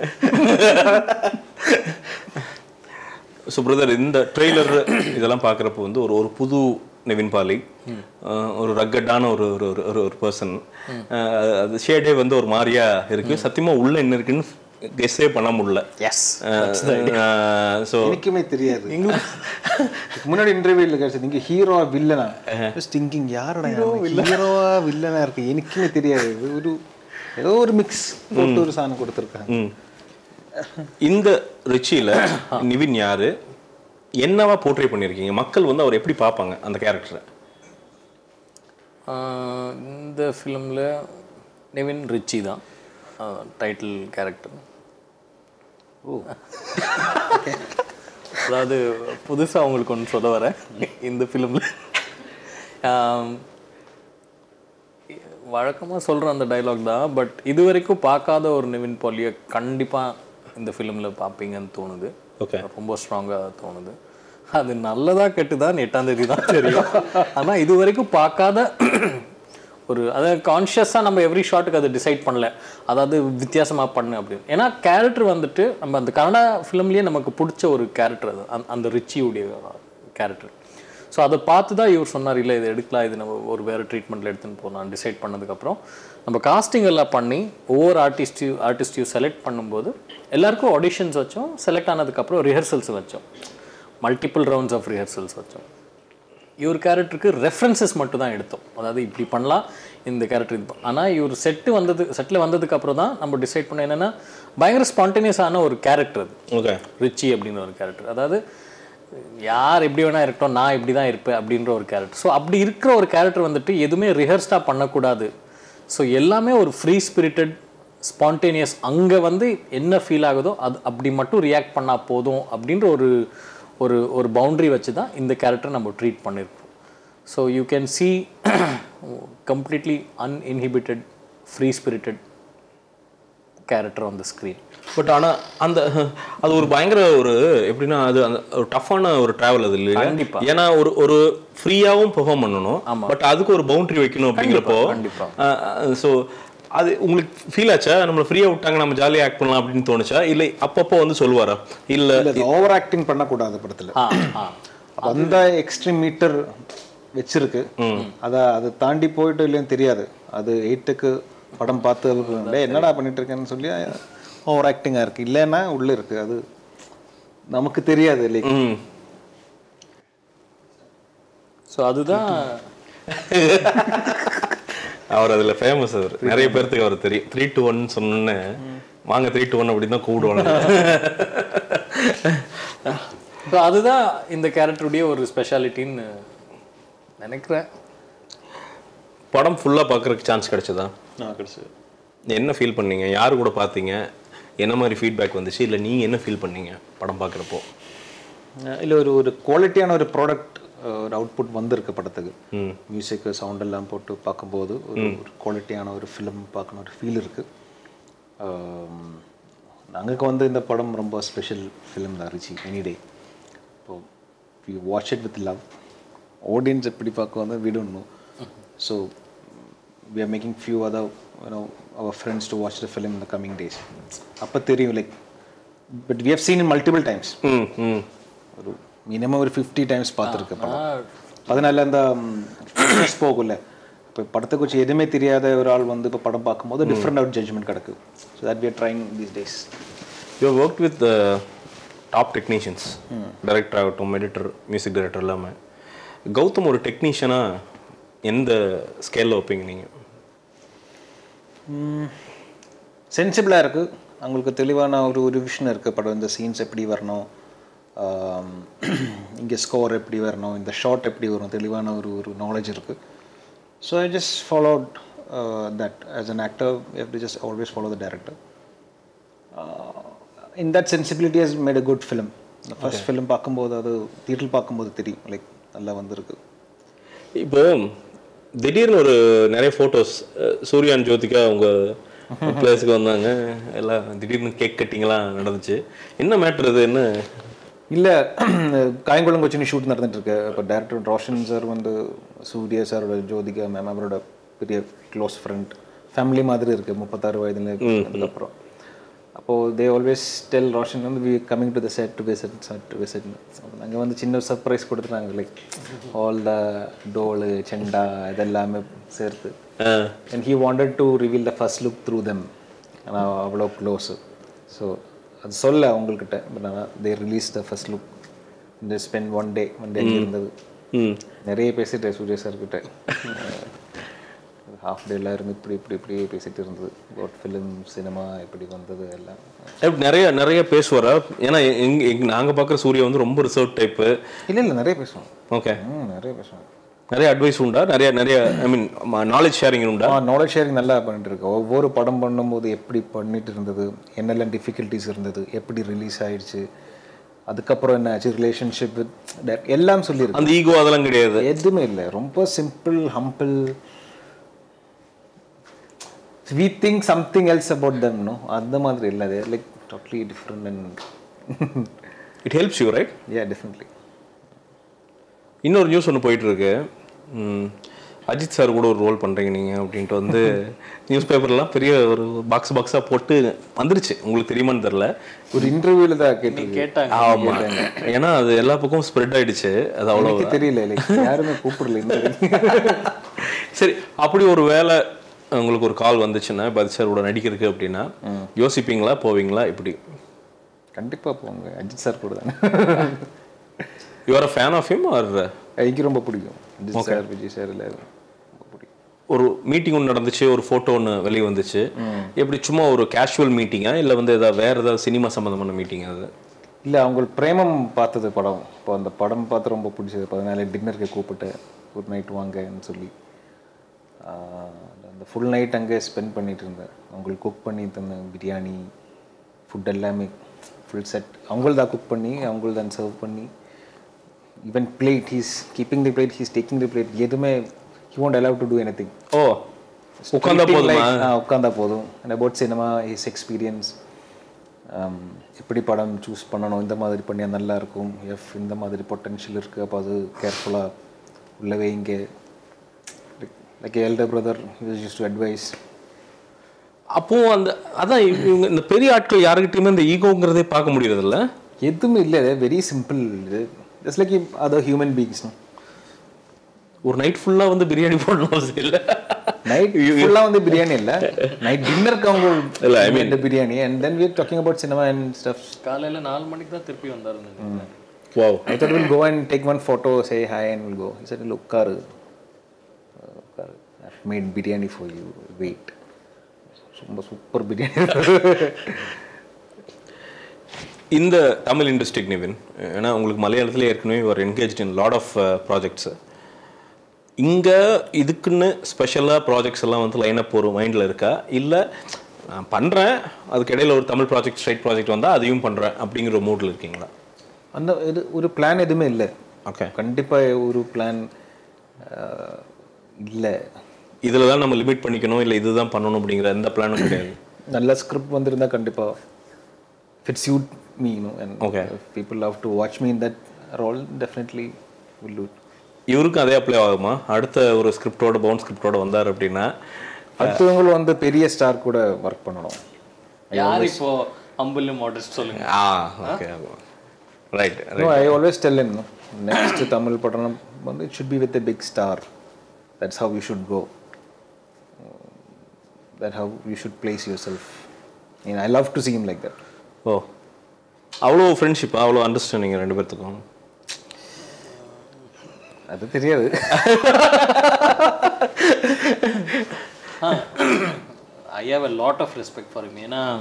so brother இந்த ட்ரெய்லர் இதெல்லாம் பார்க்குறப்போ வந்து ஒரு ஒரு புது நெவின் பாலி அஹ், ஒரு ரக்கட்டான ஒரு ஒரு ஒரு- ஒரு ஒரு பர்சன் அது ஷேடே வந்து ஒரு மாதிரியா இருக்கு சத்தியமா உள்ள என்ன இருக்குன்னு கெஸ்ஸே பண்ண முடியல எஸ் ஸோ எனக்குமே தெரியாது இதுக்கு முன்னாடி இன்டர்வியூல கிடைச்சது நீங்க ஹீரோவா வில்லனா ஜஸ்ட் திங்கிங் யாரோட ஹீரோவா வில்லனா இருக்கு எனக்குமே தெரியாது இது ஒரு ஏதோ ஒரு மிக்ஸ் போட்டு ஒரு சாணம் கொடுத்துருக்காங்க இந்த ரிச்சியில் நிவின் யாரு என்னவா போர்ட்ரே பண்ணியிருக்கீங்க மக்கள் வந்து அவர் எப்படி பார்ப்பாங்க அந்த கேரக்டரை ஆஹ் இந்த ஃபிலிமில் நெவின் ரிச்சி தான் டைட்டில் கேரக்டர் ஓ அதாவது புதுசாக உங்களுக்கு ஒன்று சொல்ல வரேன் இந்த ஃபிலிமில் வழக்கமாக சொல்கிற அந்த டைலாக் தான் பட் இது வரைக்கும் பார்க்காத ஒரு நெவின் பாலியை கண்டிப்பாக இந்த ஃபிலிமில் பார்ப்பீங்கன்னு தோணுது ஓகே ரொம்ப ஸ்ட்ராங்காக தோணுது அது நல்லதா கெட்டுதான் எட்டாம் தேதி தான் தெரியும் ஆனால் இது வரைக்கும் பார்க்காத ஒரு அதை கான்ஷியஸாக நம்ம எவ்ரி ஷாட்டுக்கு அதை டிசைட் பண்ணல அதாவது வித்தியாசமாக பண்ணு அப்படின்னு ஏன்னா கேரக்டர் வந்துட்டு நம்ம அந்த கன்னடா ஃபிலிம்லேயே நமக்கு பிடிச்ச ஒரு கேரக்டர் அது அந்த- அந்த ரிச்சியுடைய கேரக்டர் ஸோ அதை பார்த்து தான் இவர் சொன்னார் இல்லை இது எடுக்கலாம் இது நம்ம ஒரு வேறு ட்ரீட்மெண்ட்டில் எடுத்துன்னு போகலாம் டிசைட் பண்ணதுக்கப்புறம் நம்ம காஸ்டிங் எல்லாம் பண்ணி ஒவ்வொரு ஆர்டிஸ்டையும் ஆர்டிஸ்டையும் செலக்ட் பண்ணும்போது எல்லாருக்கும் ஆடிஷன்ஸ் வச்சோம் செலக்ட் ஆனதுக்கப்புறம் ரிஹர்சல்ஸ் வச்சோம் மல்டிபிள் ரவுண்ட்ஸ் ஆஃப் ரிஹர்சல்ஸ் வச்சோம் இவர் கேரக்டருக்கு ரெஃபரன்சஸ் மட்டும் தான் எடுத்தோம் அதாவது இப்படி பண்ணலாம் இந்த கேரக்டர் இது ஆனால் இவர் செட்டு வந்தது செட்டில் வந்ததுக்கு அப்புறம் தான் நம்ம டிசைட் பண்ண என்னென்னா பயங்கர ஸ்பான்டேனியஸான ஒரு கேரக்டர் அது ஓகே ரிச்சி அப்படின்ற ஒரு கேரக்டர் அதாவது யார் எப்படி வேணா இருக்கட்டும் நான் இப்படி தான் இருப்பேன் அப்படின்ற ஒரு கேரக்டர் ஸோ அப்படி இருக்கிற ஒரு கேரக்டர் வந்துட்டு எதுவுமே ரிஹர்ஸ்டாக பண்ணக்கூடாது ஸோ எல்லாமே ஒரு ஃப்ரீ ஸ்பிரிட்டட் ஸ்பான்டேனியஸ் அங்கே வந்து என்ன ஃபீல் ஆகுதோ அது அப்படி மட்டும் ரியாக்ட் பண்ணால் போதும் அப்படின்ற ஒரு ஒரு ஒரு பவுண்டரி வச்சு தான் இந்த கேரக்டர் நம்ம ட்ரீட் பண்ணியிருக்கோம் so you can see completely uninhibited free spirited character on the screen but ஆனா அந்த அது ஒரு பயங்கர ஒரு எப்படின்னா அது அந்த ஒரு டஃப்பான ஒரு டிராவல் அது இல்லையா கண்டிப்பா. ஏன்னா ஒரு ஒரு ஃப்ரீயாவும் பெர்ஃபார்ம் பண்ணணும் பட் அதுக்கு ஒரு பவுண்டரி வைக்கணும் அப்படிங்கிறப்போ கண்டிப்பா. ஸோ அது உங்களுக்கு ஃபீல் ஆச்சா நம்மள ஃப்ரீயா விட்டாங்க நம்ம ஜாலியா ஆக்ட் பண்ணலாம் அப்படின்னு தோணுச்சா இல்லை அப்பப்போ வந்து சொல்லுவாரா இல்ல இல்ல ஓவர் ஆக்டிங் பண்ணக்கூடாது படத்துல ஆ ஆ அப்ப அந்த எக்ஸ்ட்ரீம் மீட்டர் வச்சிருக்கு அத அதை தாண்டி போயிட்டு இல்லைன்னு தெரியாது அது எயிட்டுக்கு படம் பார்த்து டேய், என்னடா பண்ணிட்டு இருக்கேன்னு சொல்லி ஓவர் ஆக்டிங்கா இருக்கு இல்லைன்னா உள்ள இருக்கு அது நமக்கு தெரியாது இல்லையா ம் ஸோ அதுதான் அவர் அதுல ஃபேமஸ் அவர் நிறைய பேர்த்துக்கு அவர் தெரியும் த்ரீ டு ஒன் சொன்னோன்னே வாங்க த்ரீ டு ஒன் அப்படின்னு தான் கூப்பிடுவாங்க ஸோ அதுதான் இந்த கேரக்டருடைய ஒரு ஸ்பெஷாலிட்டின்னு நினைக்கிறேன் படம் ஃபுல்லா பார்க்கறதுக்கு சான்ஸ் கிடைச்சதா நான் கிடைச்சது என்ன ஃபீல் பண்ணீங்க யார் கூட பார்த்தீங்க என்ன மாதிரி ஃபீட்பேக் வந்துச்சு இல்லை நீங்கள் என்ன ஃபீல் பண்ணீங்க படம் பார்க்குறப்போ இல்லை ஒரு ஒரு குவாலிட்டியான ஒரு ப்ராடக்ட் ஒரு அவுட்புட் வந்திருக்கு படத்துக்கு மியூசிக்கு சவுண்ட் எல்லாம் போட்டு பார்க்கும்போது ஒரு ஒரு குவாலிட்டியான ஒரு ஃபிலிம் பார்க்கணும் ஒரு ஃபீல் இருக்குது நாங்களுக்கு வந்து இந்த படம் ரொம்ப ஸ்பெஷல் ஃபிலிம் தான் ரிச்சி எனி டே இப்போ we watch it with love audience எப்படி பார்க்க வந்து we don't know so we are making few other you know our friends to watch the film in the coming days அப்போ தெரியும் like but we have seen in multiple times ம் ம் ஒரு minimum ஒரு fifty times பார்த்துருக்கேன் படம் அதனால அந்த ஃபிட்னஸ் போகும்ல இப்போ படத்தை குறித்து எதுவுமே தெரியாத ஒரு ஆள் வந்து இப்போ படம் பார்க்கும்போது டிஃப்ரெண்ட் அவுட் ஜட்ஜ்மெண்ட் கிடக்கு so that we are trying these days you work with top technicians director ஆகட்டும் எடிட்டர் மியூசிக் டைரக்டர் எல்லாமே கௌதம் ஒரு டெக்னீஷியனாக எந்த ஸ்கேலில் வைப்பீங்க நீங்கள் சென்சிபிளாக இருக்குது அவங்களுக்கு தெளிவான ஒரு ஒரு விஷன் இருக்குது படம் இந்த சீன்ஸ் எப்படி வரணும் இங்கே ஸ்கோர் எப்படி வரணும் இந்த ஷாட் எப்படி வரும் தெளிவான ஒரு ஒரு நாலேஜ் இருக்குது so I just followed that as an actor எஃப் to just always follow the director in that sensibility has made a good film first film பார்க்கும்போது அது தியேட்டர் பார்க்கும்போது தெரியும் லைக் நல்லா வந்திருக்கு இப்போ திடீர்னு ஒரு நிறைய ஃபோட்டோஸ் சூர்யான் ஜோதிகா அவங்க பிளேஸுக்கு வந்தாங்க எல்லாம் திடீர்னு கேக் கட்டிங்லாம் நடந்துச்சு என்ன மேட்ரு இது என்ன இல்லை காயங்குளம் கொச்சினி ஷூட் நடந்துட்டு இருக்கு இப்போ டேரக்டர் ரோஷன் சார் வந்து சூர்யா சாரோட ஜோதிகா மேம் அவரோட பெரிய க்ளோஸ் ஃப்ரெண்ட் ஃபேமிலி மாதிரி இருக்கு முப்பத்தாறு வயதுல அதுக்கப்புறம் அப்போது தே ஆல்வேஸ் டெல் ரோஷன் வந்து we coming to the set to visit set to visit நாங்கள் வந்து சின்ன சர்ப்ரைஸ் கொடுத்துட்டாங்க லைக் ஆல் த டோலு செண்டா இதெல்லாமே சேர்த்து and he wanted to reveal the first look through them ஆனால் அவ்வளோ க்ளோஸு ஸோ அது சொல்ல அவங்கக்கிட்ட பட் ஆனால் they release the first look இந்த spend one day one day இருந்தது ம் நிறைய பேசிட்டேன் சூர்யா சார்கிட்ட ஹாஃப் டேல இருந்து இப்படி இப்படி இப்படி பேசிட்டு இருந்தது அபவுட் ஃபிலிம் சினிமா இப்படி வந்தது எல்லாம் அப்படி நிறைய நிறைய பேசுவாரா ஏன்னா எங்க எங்க நாங்கள் பார்க்குற சூர்யா வந்து ரொம்ப ரிசர்வ் டைப்பு இல்லை இல்லை நிறைய பேசுவோம் ஓகே ம் நிறைய பேசுவோம் நிறைய அட்வைஸ் உண்டா நிறைய நிறைய ஐ மீன் நாலேஜ் ஷேரிங் உண்டா ஆ நாலேஜ் ஷேரிங் நல்லா பண்ணிட்டு இருக்கு ஒவ்வொரு படம் பண்ணும்போது எப்படி பண்ணிட்டு இருந்தது என்னெல்லாம் டிஃபிகல்ட்டிஸ் இருந்தது எப்படி ரிலீஸ் ஆயிடுச்சு அதுக்கப்புறம் என்ன ஆச்சு ரிலேஷன்ஷிப் வித் எல்லாம் சொல்லியிருக்கு அந்த ஈகோ அதெல்லாம் கிடையாது எதுவுமே இல்லை ரொம்ப simple humble we think something else about them no அந்த மாதிரி இல்லை there like totally different and it helps you right yeah definitely இன்னொரு நியூஸ் ஒன்று போயிட்டு இருக்கு ம், அஜித் சார் கூட ஒரு ரோல் பண்ணுறீங்க நீங்கள் அப்படின்ட்டு வந்து நியூஸ் பேப்பர்லாம் பெரிய ஒரு பாக்ஸ் பாக்ஸாக போட்டு வந்துருச்சு உங்களுக்கு தெரியுமான்னு தெரில ஒரு இன்டர்வியூல தான் கேட்டிருக்கு கேட்டாங்க ஆமாம் ஏன்னா அது எல்லா பக்கமும் ஸ்ப்ரெட் ஆயிடுச்சு அது அவ்வளோ எனக்கு தெரியல லைக் யாருமே கூப்பிடல இந்த சரி அப்படி ஒரு வேலை உங்களுக்கு ஒரு கால் வந்துச்சுன்னா இப்போ அஜித் சார் கூட நடிக்கிறதுக்கு அப்படின்னா யோசிப்பீங்களா போவீங்களா இப்படி கண்டிப்பா போங்க அஜித் சார் கூட தானே you're a fan of him or எனக்கு ரொம்ப பிடிக்கும் அஜித் சார் விஜய் சார் எல்லாரும் ரொம்ப பிடிக்கும் ஒரு மீட்டிங் ஒன்று நடந்துச்சு ஒரு ஃபோட்டோ ஒன்று வெளியே வந்துச்சு எப்படி சும்மா ஒரு கேஷுவல் மீட்டிங்கா இல்லை வந்து ஏதாவது வேறு ஏதாவது சினிமா சம்மந்தமான மீட்டிங் அது இல்லை அவங்க பிரேமம் பார்த்தது படம் இப்போ அந்த படம் பார்த்து ரொம்ப பிடிச்சது பதினாலு டின்னருக்கு கூப்பிட்டு ஒரு நைட் வாங்கன்னு சொல்லி ஆஹ் அந்த ஃபுல் நைட் அங்கே ஸ்பெண்ட் பண்ணிட்டு இருந்தேன் அவங்களுக்கு குக் பண்ணி தந்தேன் பிரியாணி ஃபுட் எல்லாமே ஃபுல் செட் அவங்கள் தான் குக் பண்ணி அவங்கள் தான் சர்வ் பண்ணி even plate he's keeping the plate he's taking the plate எதுவுமே he won't allow to do anything ஓ உட்காந்தா போதுமா உட்காந்தா போதும் and about cinema his experience எப்படி படம் சூஸ் பண்ணணும் இந்த மாதிரி பண்ணியா நல்லா இருக்கும் எஃப் இந்த மாதிரி பொட்டன்ஷியல் இருக்குது அப்போ அது கேர்ஃபுல்லாக உள்ள வைங்க like elder brother use to advise அப்போ அந்த அதான் இவங்க இந்த பெரிய ஆட்கள் யாருக்கிட்டையுமே இந்த ஈகோங்கிறதே பார்க்க முடியறதில்ல எதுவுமே இல்லை வெரி சிம்பிள் இது just like other human beings ஒரு நைட் ஃபுல்லாக வந்து பிரியாணி போடணும் அவசியம் இல்லை நைட் ஃபுல்லாக வந்து பிரியாணி இல்லை நைட் டின்னருக்கு அவங்க இல்ல, I இந்த biryani and then we're talking about cinema and stuff காலையில நாலு மணிக்கு தான் திருப்பி வந்தாருன்னு wow I thought we'll go and take one photo, say hi, and we'll go. He said, Look, Karu, uh, Karu, I've made biryani for you. Wait. ரொம்ப super biryani இந்த தமிழ் இண்டஸ்ட்ரிக் நிவின் ஏன்னா உங்களுக்கு மலையாளத்தில் ஏற்கனவே ஒரு engage in lot of projects இங்கே இதுக்குன்னு ஸ்பெஷலாக ப்ராஜெக்ட்ஸ் எல்லாம் வந்து லைனப் ஒரு மைண்டில் இருக்கா இல்லை நான் பண்ணுறேன் அதுக்கு இடையில ஒரு தமிழ் ப்ராஜெக்ட் ஸ்ட்ரைட் ப்ராஜெக்ட் வந்தால் அதையும் பண்ணுறேன் அப்படிங்கிற ஒரு மூடில் இருக்கீங்களா அந்த இது ஒரு பிளான் எதுவுமே இல்லை ஓகே கண்டிப்பாக ஒரு பிளான் இல்லை இதில் தான் நம்ம லிமிட் பண்ணிக்கணும் இல்லை இதுதான் பண்ணணும் அப்படிங்கிற எந்த பிளானும் கிடையாது நல்ல ஸ்கிரிப்ட் வந்திருந்தா கண்டிப்பாக fit suit me no and Okay. People love to watch me in that role definitely will do இவருக்கும் அதே அப்ளை ஆகுமா அடுத்த ஒரு ஸ்கிரிப்டோட பவுன் ஸ்கிரிப்டோட வந்தார் அப்படின்னா அடுத்தவங்களும் வந்து பெரிய ஸ்டார் கூட ஒர்க் பண்ணணும் யார் இப்போ அம்புல்லு மாடஸ்ட் சொல்லுங்க ஆ okay right No, I always tell him, no, next Tamil Patanam, it should be with a big star. That's how you should go. Uh, That's how you should place yourself. I mean, I love to see him like that. ஓ அவ்வளோ ஃப்ரெண்ட்ஷிப்பா அவ்வளோ understanding ரெண்டு பேர்த்துக்கும் அது தெரியாது I have a lot of respect for him ஏன்னா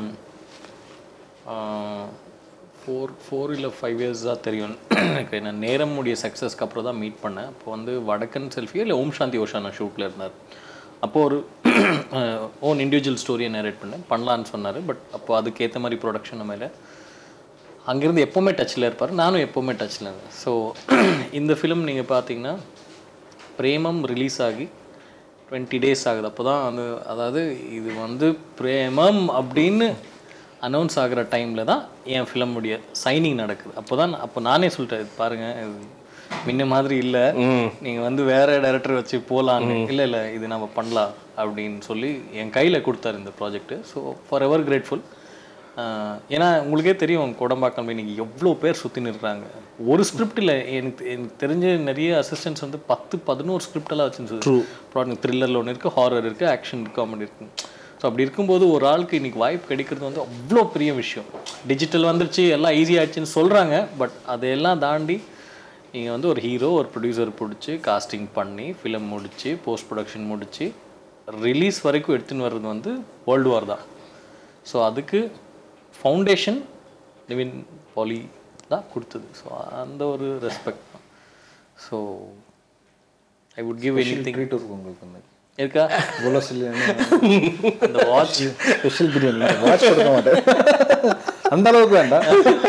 four four இல்லை ஃபைவ் இயர்ஸ் தான் தெரியும் எனக்கு நான் நேரம் முடிய சக்ஸஸ்க்கு அப்புறம் தான் மீட் பண்ணேன் அப்போ வந்து வடக்கன் செல்ஃபியோ இல்லை ஓம் சாந்தி ஓஷானா ஷூட்டில் இருந்தார் அப்போது ஒரு ஓன் இண்டிவிஜுவல் ஸ்டோரியை நேரேட் பண்ணேன் பண்ணலான்னு சொன்னார் பட் அப்போ அதுக்கேற்ற மாதிரி ப்ரொடக்ஷன் மேலே அங்கேருந்து எப்போவுமே டச்சில் இருப்பார் நானும் எப்போவுமே டச்சில் இருந்தேன் ஸோ இந்த ஃபிலிம் நீங்கள் பார்த்தீங்கன்னா பிரேமம் ரிலீஸ் ஆகி டுவெண்ட்டி டேஸ் ஆகுது அப்போ தான் வந்து அதாவது இது வந்து பிரேமம் அப்படின்னு அனௌன்ஸ் ஆகிற டைமில் தான் என் ஃபிலிம் உடைய சைனிங் நடக்குது அப்போ தான் அப்போ நானே சொல்லிட்டேன் இது பாருங்க இது முன்ன மாதிரி இல்லை நீங்கள் வந்து வேற டைரக்டர் வச்சு போகலான்னு இல்லை இல்லை இது நம்ம பண்ணலாம் அப்படின்னு சொல்லி என் கையில் கொடுத்தாரு இந்த project so forever grateful ஏன்னா உங்களுக்கே தெரியும் கோடம்பாக்கம் இன்னைக்கு எவ்வளோ பேர் சுற்றின்னு இருக்காங்க ஒரு ஸ்கிரிப்ட் இல்லை எனக்கு எனக்கு தெரிஞ்ச நிறைய அசிஸ்டன்ஸ் வந்து பத்து பதினோரு ஸ்கிரிப்ட் எல்லாம் வச்சுருந்து ப்ராடக்ட் த்ரில்லரில் ஒன்று இருக்குது ஹாரர் இருக்குது ஆக்ஷன் காமெடி இருக்குது ஸோ அப்படி இருக்கும்போது ஒரு ஆளுக்கு இன்னைக்கு வாய்ப்பு கிடைக்கிறது வந்து அவ்வளோ பெரிய விஷயம் டிஜிட்டல் வந்துருச்சு எல்லாம் ஈஸி ஆயிடுச்சுன்னு சொல்கிறாங்க பட் அதையெல்லாம் தாண்டி நீங்கள் வந்து ஒரு ஹீரோ ஒரு ப்ரொடியூசர் பிடிச்சி காஸ்டிங் பண்ணி ஃபிலிம் முடிச்சு போஸ்ட் ப்ரொடக்ஷன் முடிச்சு ரிலீஸ் வரைக்கும் எடுத்துன்னு வர்றது வந்து வேர்ல்டு வார் தான் ஸோ அதுக்கு ஃபவுண்டேஷன் நிவின் பாலி தான் கொடுத்தது ஸோ அந்த ஒரு ரெஸ்பெக்ட் தான் so I would give anything treat இருக்கும் உங்களுக்கு வந்து இருக்கா இவ்வளோ சொல்லி அந்த வாட்ச் ஸ்பெஷல் பிரியாணி வாட்ச் கொடுக்க மாட்டேன் அந்த அளவுக்கு வேண்டாம்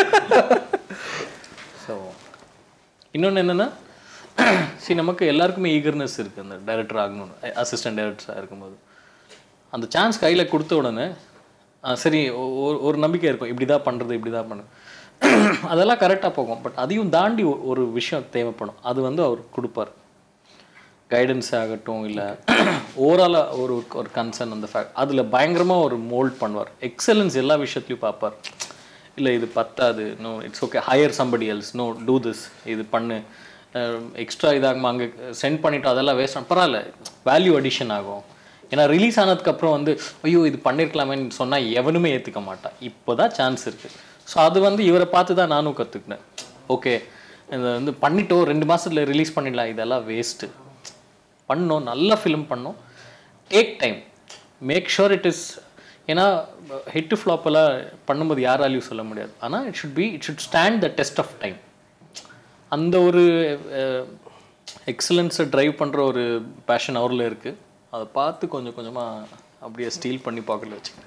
ஸோ இன்னொன்று என்னென்னா சரி நமக்கு எல்லாருக்குமே ஈகர்னஸ் இருக்குது அந்த டைரக்டர் ஆகணும்னு அசிஸ்டன்ட் டைரக்டராக இருக்கும்போது அந்த சான்ஸ் கையில் கொடுத்த உடனே ஆ, சரி ஒ- ஒரு- ஒரு நம்பிக்கை இருக்கும் இப்படி தான் பண்ணுறது இப்படி தான் பண்ணு அதெல்லாம் கரெக்டாக போகும் பட் அதையும் தாண்டி ஒ- ஒரு விஷயம் தேவைப்படும் அது வந்து அவர் கொடுப்பார் கைடன்ஸ் ஆகட்டும் இல்லை ஓவராலாக ஒரு ஒரு கன்சர்ன் அந்த ஃபேக்ட் அதில் பயங்கரமாக ஒரு மோல்ட் பண்ணுவார் எக்ஸலன்ஸ் எல்லா விஷயத்துலையும் பார்ப்பார் இல்லை இது பத்தாது no it's okay hire somebody else no do this இது பண்ணு எக்ஸ்ட்ரா இதாகுமா அங்கே சென்ட் பண்ணிட்டு அதெல்லாம் வேஸ்ட் பரவாயில்ல வேல்யூ அடிஷன் ஆகும் ஏன்னா ரிலீஸ் ஆனதுக்கப்புறம் வந்து ஐயோ இது பண்ணியிருக்கலாமேன்னு சொன்னால் எவனுமே ஏற்றுக்க மாட்டான் இப்போ தான் சான்ஸ் இருக்குது ஸோ அது வந்து இவரை பார்த்து தான் நானும் கற்றுக்கினேன் ஓகே இந்த வந்து பண்ணிட்டோம் ரெண்டு மாதத்தில் ரிலீஸ் பண்ணிடலாம் இதெல்லாம் வேஸ்ட்டு பண்ணோம் நல்ல ஃபிலிம் பண்ணோம் take time make sure it is ஏன்னா ஹிட் ஃப்ளாப் எல்லாம் பண்ணும்போது யாராலையும் சொல்ல முடியாது ஆனால் it should be it should stand the test of time அந்த ஒரு எக்ஸலன்ஸை ட்ரைவ் பண்ணுற ஒரு பேஷன் அவரில் இருக்குது அதை பார்த்து கொஞ்சம் கொஞ்சமாக அப்படியே ஸ்டீல் பண்ணி பாக்கெட்டில் வச்சுக்கிறேன்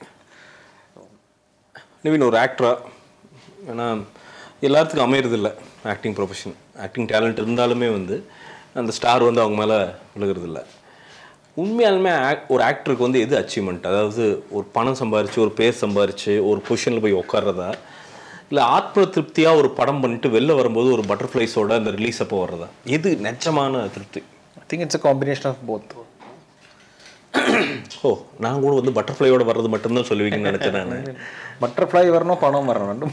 நிவின் ஒரு ஆக்டரா ஏன்னா எல்லாத்துக்கும் அமையறதில்ல ஆக்டிங் ப்ரொஃபஷன் ஆக்டிங் டேலண்ட் இருந்தாலுமே வந்து அந்த ஸ்டார் வந்து அவங்க மேலே விழுகிறதில்ல உண்மையாலுமே act- ஒரு ஆக்டருக்கு வந்து எது அச்சீவ்மெண்ட் அதாவது ஒரு பணம் சம்பாரிச்சு ஒரு பேர் சம்பாரிச்சு ஒரு பொசிஷனில் போய் உட்கார்றதா இல்லை ஆத்ம திருப்தியாக ஒரு படம் பண்ணிட்டு வெளில வரும்போது ஒரு பட்டர்ஃப்ளைஸோட அந்த ரிலீஸ் அப்போ வர்றதா எது நிஜமான திருப்தி I think it's a combination of both ஓ நான் கூட வந்து பட்டர்ஃப்ளையோட வர்றது மட்டும்தான் சொல்லுவீங்கன்னு நினச்சேன் நான் பட்டர்ஃப்ளை வரணும் பணம் வரணும் ரெண்டும்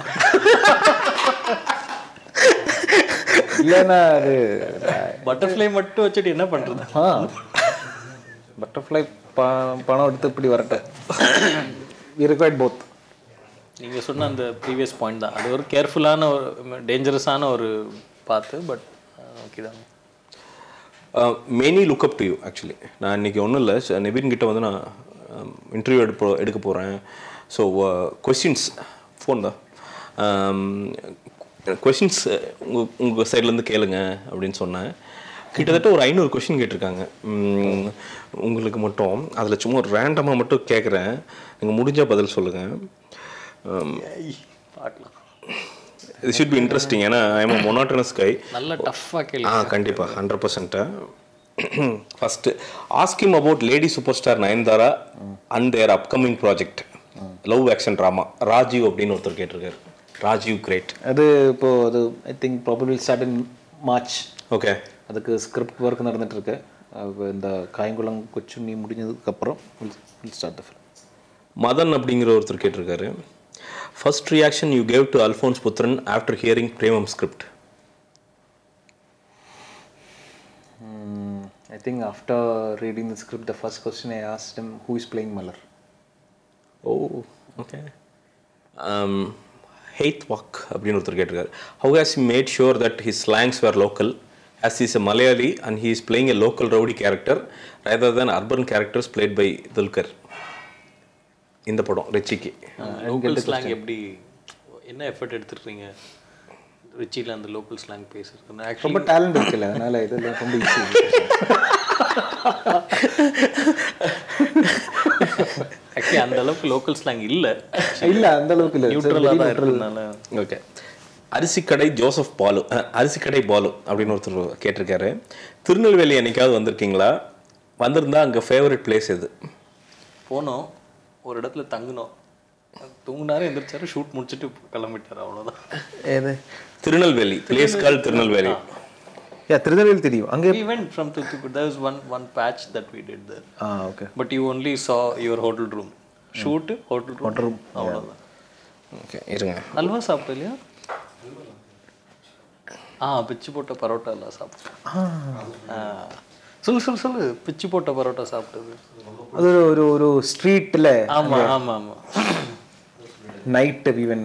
இல்லைன்னா அது பட்டர்ஃப்ளை மட்டும் வச்சுட்டு என்ன பண்ணுறது ஆ பட்டர்ஃப்ளை ப பணம் எடுத்து இப்படி வரட்ட வி ரிக்வைர்ட் போத் நீங்கள் சொன்ன அந்த ப்ரீவியஸ் பாயிண்ட் தான் அது ஒரு கேர்ஃபுல்லான ஒரு டேஞ்சரஸான ஒரு பார்த்து பட் ஓகே தான் many look up to you actually நான் இன்னைக்கு ஒன்றும் இல்லை நிபின் கிட்ட வந்து நான் இன்டர்வியூ எடுப்போ எடுக்க போகிறேன் ஸோ கொஸ்டின்ஸ் ஃபோன் தான் கொஸ்டின்ஸ் உங்கள் உங்கள் சைட்லேருந்து கேளுங்க அப்படின்னு சொன்னேன் கிட்டத்தட்ட ஒரு ஐநூறு கொஷின் கேட்டிருக்காங்க உம், உங்களுக்கு மட்டும் அதில் சும்மா ஒரு ரேண்டமாக மட்டும் கேட்குறேன் நீங்கள் முடிஞ்சால் பதில் சொல்லுங்கள் பார்க்கலாம் இது ஷுட் பி இன்ட்ரெஸ்டிங் ஏன்னா ஐம் மொனாட்டனஸ் கை நல்ல டஃப்பாக கேள்வி ஆ கண்டிப்பாக hundred percent first asked him about lady superstar Nayanthara and their upcoming project love action drama Rajeev அப்படின்னு ஒருத்தர் கேட்டிருக்காரு ராஜீவ் கிரேட் அது இப்போ அது I think probable start in March okay அதுக்கு ஸ்கிரிப்ட் ஒர்க் நடந்துட்டு இருக்கு அது இந்த காயங்குளம் கொச்சுண்ணி முடிஞ்சதுக்கப்புறம் ஸ்டார்ட் த ஃபிலிம் மதன் அப்படிங்கிற ஒருத்தர் கேட்டிருக்காரு first reaction you gave to Alphonse Puthren after hearing Premam script I think after reading the script the first question I asked him who is playing Malar ஓ ஓகே ஹெய்த் வாக் அப்படின்னு ஒருத்தர் கேட்டிருக்காரு how has made sure that his slangs were local as he is a Malayali and he is playing a local rowdy character rather than urban characters played by Dulquer இந்த படம் ரிச்சிக்கு local slang எப்படி என்ன எஃபர்ட் எடுத்துருக்கீங்க ரிச்சியில் அந்த லோக்கல் ஸ்லாங் பேசுறது actually ரொம்ப talent இருக்குல்ல அதனால இதெல்லாம் ரொம்ப ஈஸி ஆக்சுவலி அந்த அளவுக்கு லோக்கல் ஸ்லாங் இல்லை இல்ல அந்த அளவுக்கு இல்ல நியூட்ரலாக தான் இருக்கிறதுனால ஓகே அரிசிக்கடை ஜோசப் பாலு அஹ், அரிசிக்கடை பாலு அப்படின்னு ஒருத்தர் கேட்டிருக்காரு திருநெல்வேலி என்னைக்காவது வந்திருக்கீங்களா வந்திருந்தா அங்கே ஃபேவரட் பிளேஸ் எது போனோம் ஒரு இடத்துல தங்கினோம் தூங்கினாரு எந்திரிச்சாரு ஷூட் முடிச்சுட்டு கிளம்பிட்டாரு அவ்வளோதான் ஏது Tirunelveli place call Tirunelveli yeah Tirunelveli தெரியும் அங்கே we went from Thoothukudi there was one one patch that we did there ஆ okay but you only saw your hotel room shoot hotel room hotel room அவ்வளோதான் ஓகே இருங்க அல்வா சாப்பிட்டோம் இல்லையா ஆ பிச்சு போட்ட பரோட்டா எல்லாம் சாப்பிட்டோம் ஆ. சொல்லு சொல்லு சொல்லு பிச்சு போட்ட பரோட்டா சாப்பிட்டது அது ஒரு ஒரு ஒரு ஸ்ட்ரீட்ல ஆமா ஆமா ஆமா நைட் ஈவன்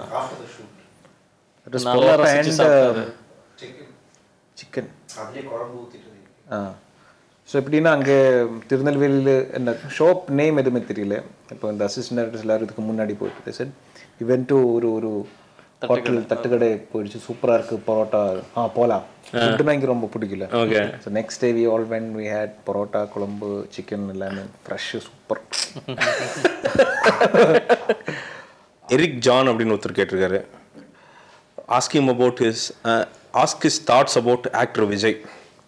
நல்லா ரசிச்சு சாப்பிட்டாரு சிக்கன் ஆ ஸோ எப்படின்னா அங்கே திருநெல்வேலியில் என்ன ஷாப் நேம் எதுவுமே தெரியல இப்போ இந்த அசிஸ்டன்ட் டேரக்டர்ஸ் எல்லாரும் இதுக்கு முன்னாடி போயிட்டு சார் இவென்ட்டு ஒரு ஒரு ஹோட்டல் தட்டுக்கடை போயிடுச்சு சூப்பராக இருக்குது பரோட்டா ஆ போகலாம் ஃபுட்டுனா இங்கே ரொம்ப பிடிக்கல okay so next day we all when we had parotta குழம்பு சிக்கன் எல்லாமே ஃப்ரெஷ்ஷு சூப்பர் எரிக் ஜான் அப்படின்னு ஒருத்தர் கேட்டிருக்காரு asked him about his ask his thoughts about actor Vijay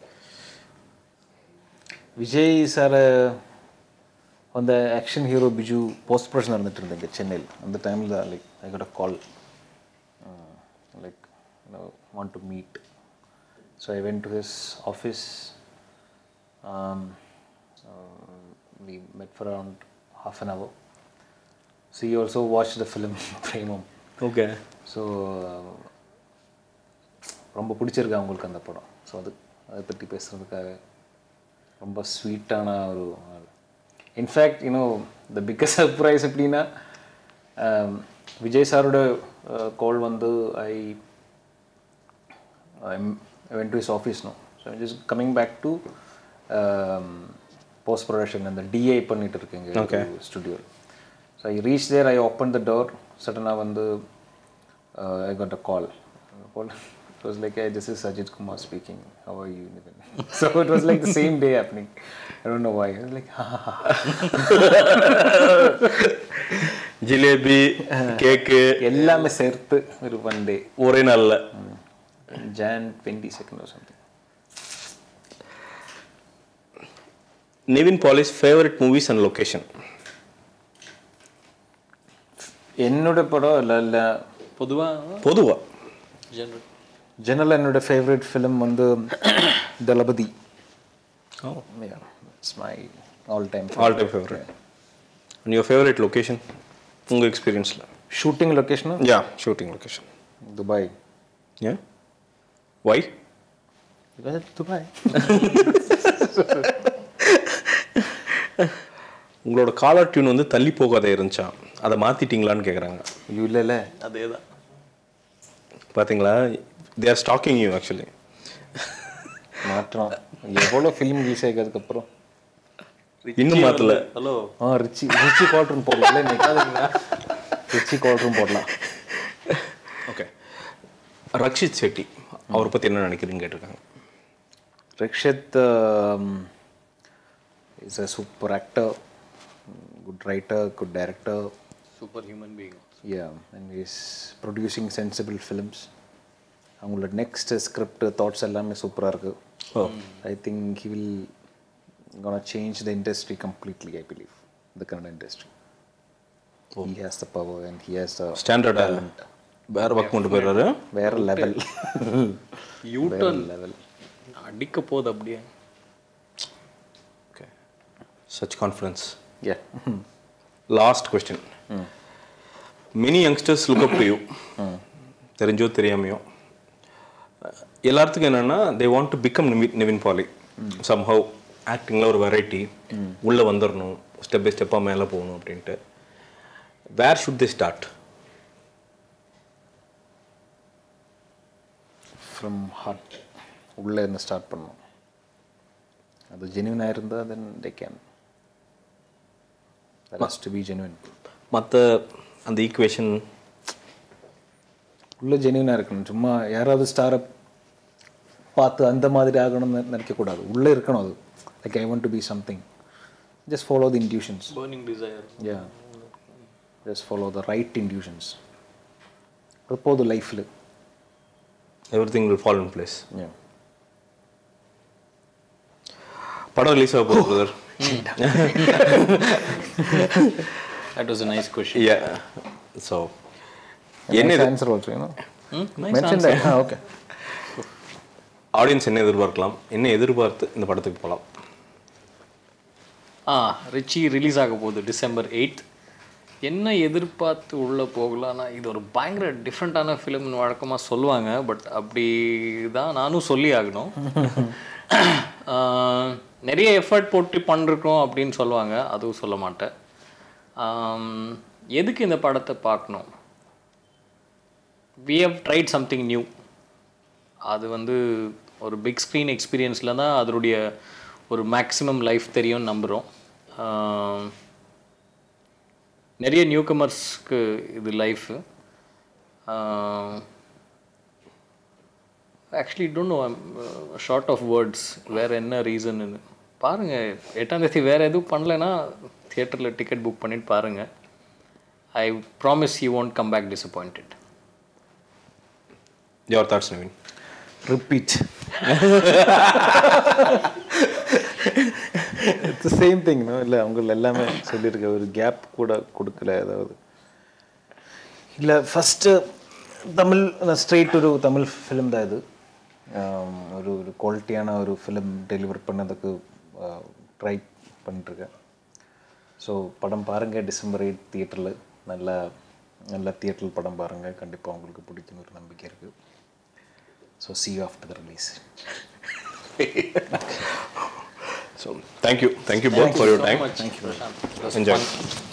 Vijay sir அந்த action hero Biju post production நடந்துட்டு இருந்தேங்க சென்னையில் அந்த டைமில் தான் like I got a call like want to meet so I went to his office we met for around half an hour so you also watch the film Premam okay so ரொம்ப பிடிச்சிருக்கு அவங்களுக்கு அந்த படம் ஸோ அது அதை பற்றி பேசுகிறதுக்காக ரொம்ப ஸ்வீட்டான ஒரு ஆள் in fact you know the biggest surprise எப்படின்னா um, விஜய் சாரோட கால் வந்து I I went to his office no so just coming back to post production அந்த டிஐ பண்ணிட்டு இருக்கேங்க studio so I reach there I open the door சடனாக வந்து I got a call call It was like, hey, this is Sajid Kumar speaking. How are you? so it was like the same day happening. I don't know why. I was like, ha ha ha. Jalebi cake எல்லாமே சேர்த்து ஒரு one day ஒரே நாளில் John twenty second or something Nivin Pauly's favourite movies and location என்னோட படம் இல்லை இல்லை பொதுவாக பொதுவா ஜென்ரல் ஜெனரல் என்னோட ஃபேவரட் ஃபிலிம் வந்து Thalapathi it's my all time all time favourite and your favourite location உங்கள் எக்ஸ்பீரியன்ஸில் ஷூட்டிங் லொக்கேஷனும் யா ஷூட்டிங் லொகேஷன் துபாய் ஏன் ஒய் துபாய் உங்களோட காலர் டியூன் வந்து தள்ளி போகாத இருந்துச்சா அதை மாற்றிட்டீங்களான்னு கேட்குறாங்க ஐயோ இல்லை இல்லை அதே தான் பார்த்தீங்களா they are stalking you actually மாற்றம் எவ்வளோ ஃபிலிம் ரிலீஸ் ஆகிக்கிறதுக்கப்புறம் இன்னும் மாற்றல ஹலோ ஆ ரிச்சி ரிச்சி கால்ட்ரூம் போடலாம் இல்லை ரிச்சி கால்ட்ரூம் போடலாம் ஓகே ரக்ஷித் செட்டி அவரை பற்றி என்ன நினைக்கிறீங்கன்னு கேட்டிருக்காங்க Rakshit um, is a super actor, good writer, good director. Super human being Yeah, and he's producing sensible films. அவங்களோட நெக்ஸ்ட் ஸ்கிரிப்ட் தாட்ஸ் எல்லாமே சூப்பராக இருக்கு I think he will gonna change the industry completely I believe the Kannada industry he has the power and he has the standard வேற பக்கம் கொண்டு போயிடுறாரு வேற level U-turn level அடிக்க போகுது அப்படியே okay such confidence yeah last question many youngsters look up to you தெரிஞ்சோ தெரியாமையோ எல்லாத்துக்கும் என்னன்னா they want to become Nivin Pauly somehow ஆக்டிங்கில் ஒரு வெரைட்டி உள்ளே வந்துடணும் ஸ்டெப் பை ஸ்டெப்பாக மேலே போகணும் அப்படின்ட்டு where should they start from heart உள்ளே இருந்து ஸ்டார்ட் பண்ணணும் அது ஜென்யூனாக இருந்தால் then they can last to be genuine மற்ற அந்த ஈக்குவேஷன் உள்ள ஜென்யூனாக இருக்கணும் சும்மா யாராவது ஸ்டாரை பார்த்து அந்த மாதிரி ஆகணும்னு நினைக்கக்கூடாது உள்ளே இருக்கணும் அது like I want to be something just follow the intuitions burning desire yeah just follow the right intuitions அது போதும் லைஃப்பில் everything will follow in place yeah படம் ரிலீஸ் ஆக போகுது brother that was a nice question yeah so என்ன என்ன answer also you know mention okay audience என்ன எதிர்பார்க்கலாம் என்ன எதிர்பார்த்து இந்த படத்துக்கு போகலாம் ஆ ரிச்சி ரிலீஸ் ஆக போகுது டிசம்பர் எயிட் என்ன எதிர்பார்த்து உள்ளே போகலான்னா இது ஒரு பயங்கர டிஃப்ரெண்ட்டான ஃபிலிம்னு வழக்கமாக சொல்லுவாங்க பட் அப்படி தான் நானும் சொல்லி ஆகணும் ஆ, நிறைய எஃபர்ட் போட்டு பண்ணிருக்கோம் அப்படின்னு சொல்லுவாங்க அதுவும் சொல்ல மாட்டேன் ஆம், எதுக்கு இந்த படத்தை பார்க்கணும் we have tried something new அது வந்து ஒரு பிக் ஸ்க்ரீன் எக்ஸ்பீரியன்ஸில் தான் அதனுடைய ஒரு மேக்ஸிமம் லைஃப் தெரியும்னு நம்புகிறோம் ஆம், நிறைய நியூ கமர்ஸ்க்கு இது life actually don't know short of words வேறு என்ன ரீசன்னு பாருங்கள் எட்டாம் தேதி வேறு எதுவும் பண்ணலைன்னா தியேட்டரில் டிக்கெட் புக் பண்ணிட்டு பாருங்கள் I promise you won't come back disappointed your thoughts Naveen repeat it's same thing இல்லை அவங்க எல்லாமே சொல்லியிருக்க ஒரு கேப் கூட கொடுக்கல ஏதாவது இல்லை ஃபஸ்ட்டு தமிழ் ஸ்ட்ரெயிட் ஒரு தமிழ் ஃபிலிம் தான் இது ஆம், ஒரு ஒரு குவாலிட்டியான ஒரு ஃபிலிம் டெலிவர் பண்ணதுக்கு ட்ரை பண்ணிட்டுருக்கேன் ஸோ படம் பாருங்கள் டிசம்பர் எயிட் தியேட்டரில் நல்லா நல்ல தியேட்டரில் படம் பாருங்கள் கண்டிப்பாக உங்களுக்கு பிடிக்கும்னு ஒரு நம்பிக்கை இருக்குது so see after the release so thank you thank you both for your time Thank you. Enjoy